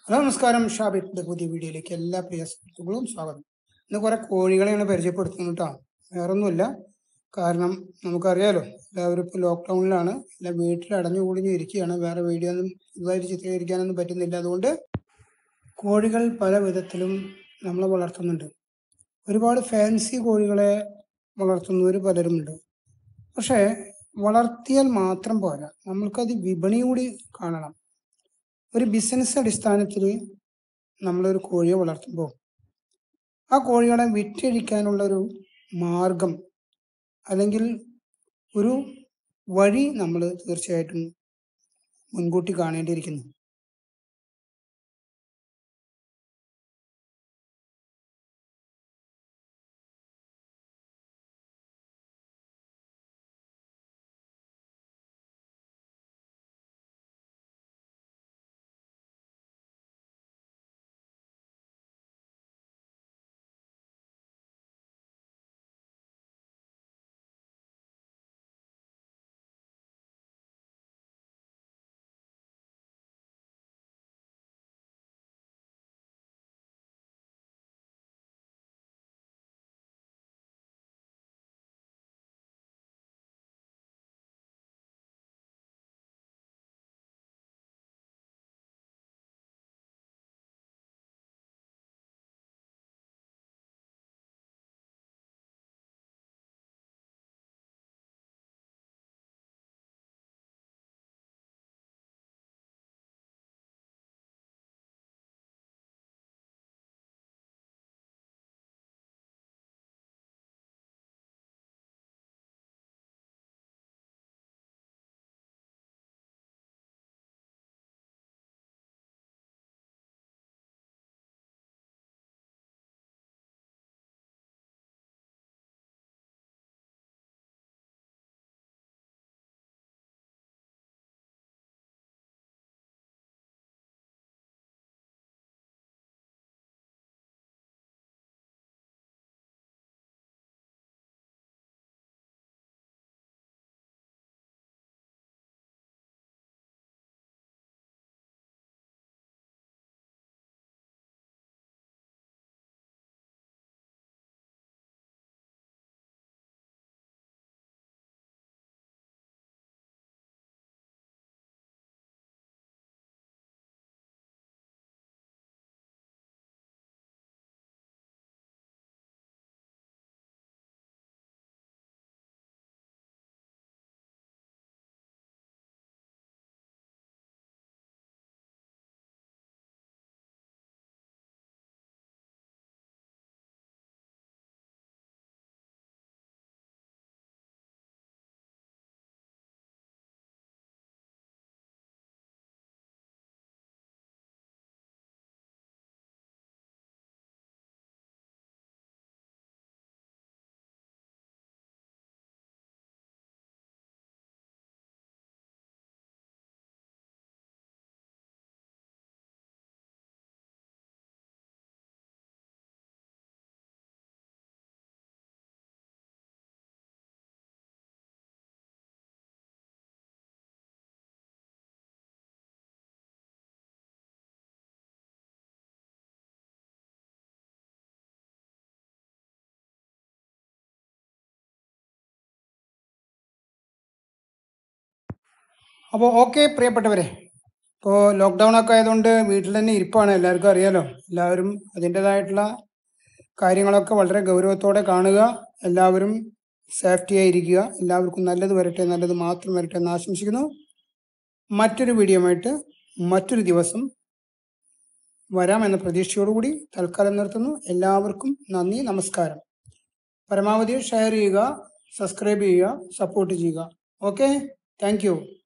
hello നമസ്കാരം ഷാബിന്റെ പുതിയ വീഡിയോയിലേക്ക് എല്ലാ പ്രിയ സുഹൃത്തുക്കളും സ്വാഗതം ഇന്ന് കുറെ കോഴികളെയാണ് പരിചയപ്പെടുത്തുന്നത് കേട്ടോ വേറൊന്നുമില്ല കാരണം നമുക്കറിയാലോ എല്ലാവരും ഇപ്പോൾ ലോക്ക്ഡൗണിലാണ് എല്ലാം വീട്ടിൽ അടഞ്ഞു കൂടിഞ്ഞു ഇരിക്കുകയാണ് വേറെ വീഡിയോ ഒന്നും ഇതുമായിട്ട് ചിത്രീകരിക്കാനൊന്നും പറ്റുന്നില്ല അതുകൊണ്ട് കോഴികൾ പല വിധത്തിലും നമ്മളെ വളർത്തുന്നുണ്ട് ഒരുപാട് ഫാൻസി കോഴികളെ വളർത്തുന്നവർ പലരുമുണ്ട് പക്ഷേ വളർത്തിയാൽ മാത്രം പോരാ നമ്മൾക്കത് വിപണി കൂടി കാണണം ഒരു ബിസിനസ് അടിസ്ഥാനത്തിൽ നമ്മളൊരു കോഴിയെ വളർത്തുമ്പോൾ ആ കോഴികളെ വിറ്റഴിക്കാനുള്ള ഒരു മാർഗം അല്ലെങ്കിൽ ഒരു വഴി നമ്മൾ തീർച്ചയായിട്ടും മുൻകൂട്ടി കാണേണ്ടിയിരിക്കുന്നു അപ്പോൾ ഓക്കെ പ്രിയപ്പെട്ടവരെ ഇപ്പോൾ ലോക്ക്ഡൗൺ ഒക്കെ ആയതുകൊണ്ട് വീട്ടിൽ തന്നെ ഇരിപ്പാണ് എല്ലാവർക്കും അറിയാലോ എല്ലാവരും അതിൻ്റെതായിട്ടുള്ള കാര്യങ്ങളൊക്കെ വളരെ ഗൗരവത്തോടെ കാണുക എല്ലാവരും സേഫ്റ്റി ആയിരിക്കുക എല്ലാവർക്കും നല്ലത് വരട്ടെ നല്ലത് മാത്രം വരട്ടെ എന്ന് ആശംസിക്കുന്നു മറ്റൊരു വീഡിയോയുമായിട്ട് മറ്റൊരു ദിവസം വരാമെന്ന പ്രതീക്ഷയോടുകൂടി തൽക്കാലം നിർത്തുന്നു എല്ലാവർക്കും നന്ദി നമസ്കാരം പരമാവധി ഷെയർ ചെയ്യുക സബ്സ്ക്രൈബ് ചെയ്യുക സപ്പോർട്ട് ചെയ്യുക ഓക്കെ താങ്ക്